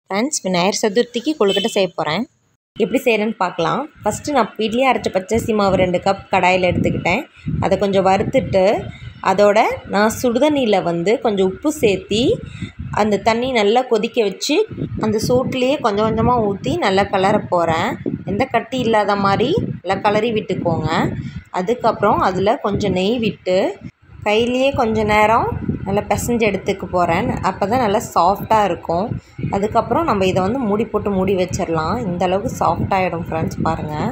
friends Vinayagar சதுர்த்திக்கு கொழுக்கட்டை செய்ய போகிறேன் எப்படி செய்கிறேன்னு பார்க்கலாம் ஃபஸ்ட்டு நான் வீட்லேயே அரைச்ச பச்சரிசி மாவு ரெண்டு கப் கடாயில் எடுத்துக்கிட்டேன் அதை கொஞ்சம் வறுத்துட்டு அதோட நான் சுடுதண்ணியில் வந்து கொஞ்சம் உப்பு சேர்த்தி அந்த தண்ணி நல்லா கொதிக்க வச்சு அந்த சூட்லேயே கொஞ்சம் கொஞ்சமாக ஊற்றி நல்லா கிளற போகிறேன் எந்த கட்டி இல்லாத மாதிரி நல்லா கிளறி விட்டுக்கோங்க அதுக்கப்புறம் அதில் கொஞ்சம் நெய் விட்டு கையிலேயே கொஞ்ச நேரம் நல்லா பிசைஞ்சு எடுத்துக்க போகிறேன் அப்போ தான் நல்லா சாஃப்டாக இருக்கும் அதுக்கப்புறம் நம்ம இதை வந்து மூடி போட்டு மூடி வச்சிடலாம் இந்த அளவுக்கு சாஃப்டாகிடும் ஃப்ரெண்ட்ஸ் பாருங்கள்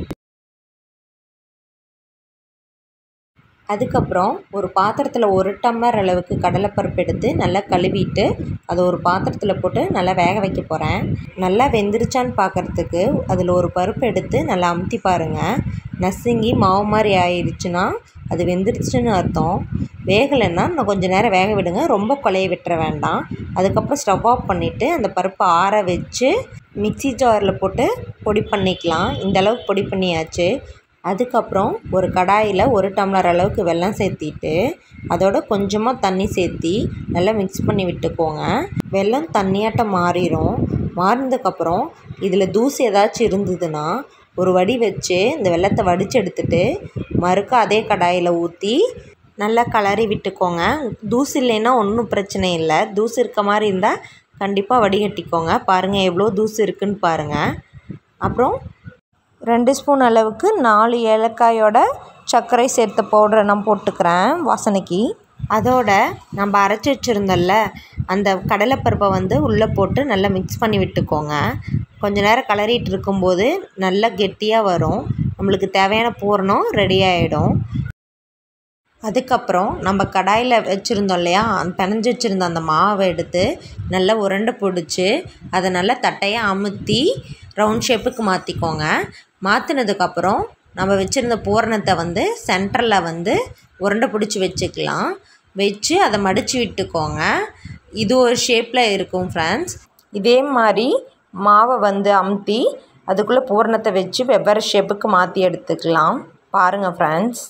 அதுக்கப்புறம் ஒரு பாத்திரத்தில் ஒரு டம்ளர் அளவுக்கு கடலைப்பருப்பு எடுத்து நல்லா கழுவிட்டு அதை ஒரு பாத்திரத்தில் போட்டு நல்லா வேக வைக்க போகிறேன் நல்லா வெந்துருச்சான்னு பார்க்குறதுக்கு அதில் ஒரு பருப்பு எடுத்து நல்லா அமுத்தி பாருங்கள் நசுங்கி மாவு மாதிரி ஆயிடுச்சுன்னா அது வெந்துருச்சுன்னு அர்த்தம் வேகலைன்னா இன்னும் கொஞ்சம் நேரம் வேக விடுங்க ரொம்ப கொலைய விட்டுற வேண்டாம் அதுக்கப்புறம் ஸ்டவ் ஆஃப் பண்ணிவிட்டு அந்த பருப்பை ஆற வச்சு மிக்சி ஜாரில் போட்டு பொடி பண்ணிக்கலாம் இந்த அளவுக்கு பொடி பண்ணியாச்சு அதுக்கப்புறம் ஒரு கடாயில் ஒரு டம்ளர் அளவுக்கு வெல்லம் சேர்த்திட்டு அதோட கொஞ்சமாக தண்ணி சேர்த்தி நல்லா மிக்ஸ் பண்ணி விட்டுக்கோங்க வெல்லம் தண்ணியாட்டம் மாறிடும் மாறினதுக்கப்புறம் இதில் தூசு ஏதாச்சும் இருந்ததுன்னா ஒரு வடி வச்சு இந்த வெள்ளத்தை வடித்து எடுத்துட்டு மறுக்க அதே கடாயில் ஊற்றி நல்லா கலரி விட்டுக்கோங்க தூசு இல்லைன்னா ஒன்றும் பிரச்சனை இல்லை தூசு இருக்க மாதிரி இருந்தால் கண்டிப்பாக வடிகட்டிக்கோங்க பாருங்கள் எவ்வளோ தூசு இருக்குன்னு பாருங்கள் அப்புறம் ரெண்டு ஸ்பூன் அளவுக்கு நாலு ஏலக்காயோட சர்க்கரை சேர்த்த பவுடரை நான் போட்டுக்கிறேன் வாசனைக்கு அதோட நம்ம அரைச்சி வச்சுருந்தோம்ல அந்த கடலைப்பருப்பை வந்து உள்ளே போட்டு நல்லா மிக்ஸ் பண்ணி விட்டுக்கோங்க கொஞ்ச நேரம் கலரிட்டு இருக்கும்போது நல்லா கெட்டியாக வரும் நம்மளுக்கு தேவையான பூரணம் ரெடி ஆகிடும் அதுக்கப்புறம் நம்ம கடாயில் வச்சுருந்தோம் இல்லையா அந்த பிணைஞ்சு வச்சுருந்த அந்த மாவை எடுத்து நல்லா உருண்டை பிடிச்சி அதை நல்லா தட்டையாக அமுத்தி ரவுண்ட் ஷேப்புக்கு மாற்றிக்கோங்க மாற்றினதுக்கப்புறம் நம்ம வச்சுருந்த பூரணத்தை வந்து சென்டரில் வந்து உருண்டை பிடிச்சி வச்சுக்கலாம் வச்சு அதை மடித்து விட்டுக்கோங்க இது ஒரு ஷேப்பில் இருக்கும் ஃப்ரெண்ட்ஸ் இதே மாதிரி மாவை வந்து அமுத்தி அதுக்குள்ளே பூரணத்தை வச்சு வெவ்வேறு ஷேப்புக்கு மாற்றி எடுத்துக்கலாம் பாருங்கள் ஃப்ரெண்ட்ஸ்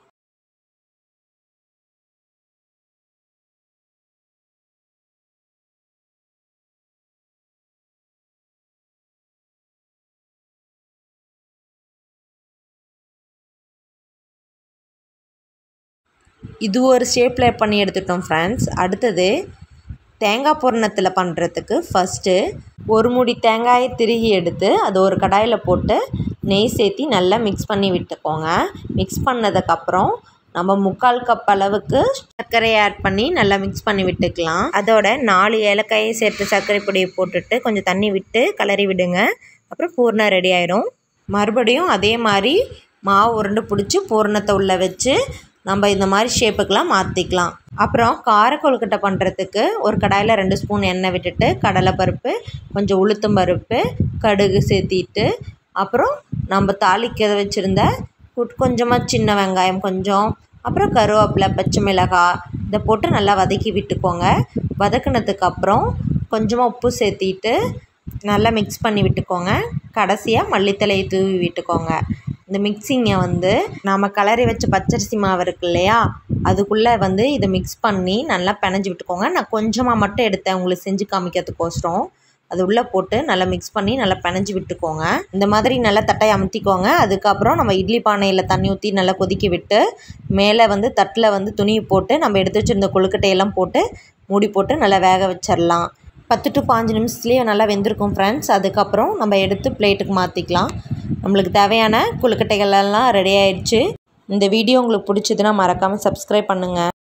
இது ஒரு ஷேப்பில் பண்ணி எடுத்துட்டோம் ஃப்ரெண்ட்ஸ் அடுத்தது தேங்காய் பூரணத்தில் பண்ணுறதுக்கு ஃபஸ்ட்டு ஒரு முடி தேங்காயை திருகி எடுத்து அது ஒரு கடாயில் போட்டு நெய் சேர்த்தி நல்லா மிக்ஸ் பண்ணி விட்டுக்கோங்க மிக்ஸ் பண்ணதுக்கப்புறம் நம்ம முக்கால் கப் அளவுக்கு சர்க்கரையை ஆட் பண்ணி நல்லா மிக்ஸ் பண்ணி விட்டுக்கலாம் அதோட நாலு ஏலக்காயை சேர்த்து சர்க்கரை பொடியை போட்டுட்டு கொஞ்சம் தண்ணி விட்டு கலரி விடுங்க அப்புறம் பூர்ணம் ரெடி ஆயிடும் மறுபடியும் அதே மாதிரி மாவு உருண்டை பிடிச்சி பூர்ணத்தை உள்ளே வச்சு நம்ம இந்த மாதிரி ஷேப்புக்கெலாம் மாற்றிக்கலாம் அப்புறம் கார கொழுக்கட்டை பண்ணுறதுக்கு ஒரு கடாயில் ரெண்டு ஸ்பூன் எண்ணெய் விட்டுட்டு கடலைப்பருப்பு கொஞ்சம் உளுத்தம் பருப்பு கடுகு சேர்த்திட்டு அப்புறம் நம்ம தாளிக்க வச்சுருந்த கொஞ்சமாக சின்ன வெங்காயம் கொஞ்சம் அப்புறம் கருவேப்பிலை பச்சை மிளகாய் இதை போட்டு நல்லா வதக்கி விட்டுக்கோங்க வதக்கினதுக்கப்புறம் கொஞ்சமாக உப்பு சேர்த்திட்டு நல்லா மிக்ஸ் பண்ணி விட்டுக்கோங்க கடைசியாக மல்லித்தலையை தூவி விட்டுக்கோங்க இந்த மிக்சிங்கை வந்து நாம் கலரி வச்ச பச்சரிசி மாவு இருக்கு இல்லையா அதுக்குள்ளே வந்து இதை மிக்ஸ் பண்ணி நல்லா பிணைஞ்சி விட்டுக்கோங்க நான் கொஞ்சமாக மட்டும் எடுத்தேன் உங்களுக்கு செஞ்சு காமிக்கிறதுக்கோசரம் அது உள்ளே போட்டு நல்லா மிக்ஸ் பண்ணி நல்லா பிணைஞ்சி விட்டுக்கோங்க இந்த மாதிரி நல்லா தட்டையை அமுத்திக்கோங்க அதுக்கப்புறம் நம்ம இட்லி பானையில் தண்ணி ஊற்றி நல்லா கொதிக்க விட்டு மேலே வந்து தட்டில் வந்து துணியை போட்டு நம்ம எடுத்து வச்சுருந்த கொழுக்கட்டையெல்லாம் போட்டு மூடி போட்டு நல்லா வேக வச்சிடலாம் பத்து டு பாஞ்சு நிமிஷத்துலேயே நல்லா வெந்திருக்கும் ஃப்ரெண்ட்ஸ் அதுக்கப்புறம் நம்ம எடுத்து பிளேட்டுக்கு மாற்றிக்கலாம் நம்மளுக்கு தேவையான கொழுக்கட்டைகள் எல்லாம் ரெடி ஆயிடுச்சு இந்த வீடியோ உங்களுக்கு பிடிச்சதுன்னா மறக்காமல் சப்ஸ்கிரைப் பண்ணுங்கள்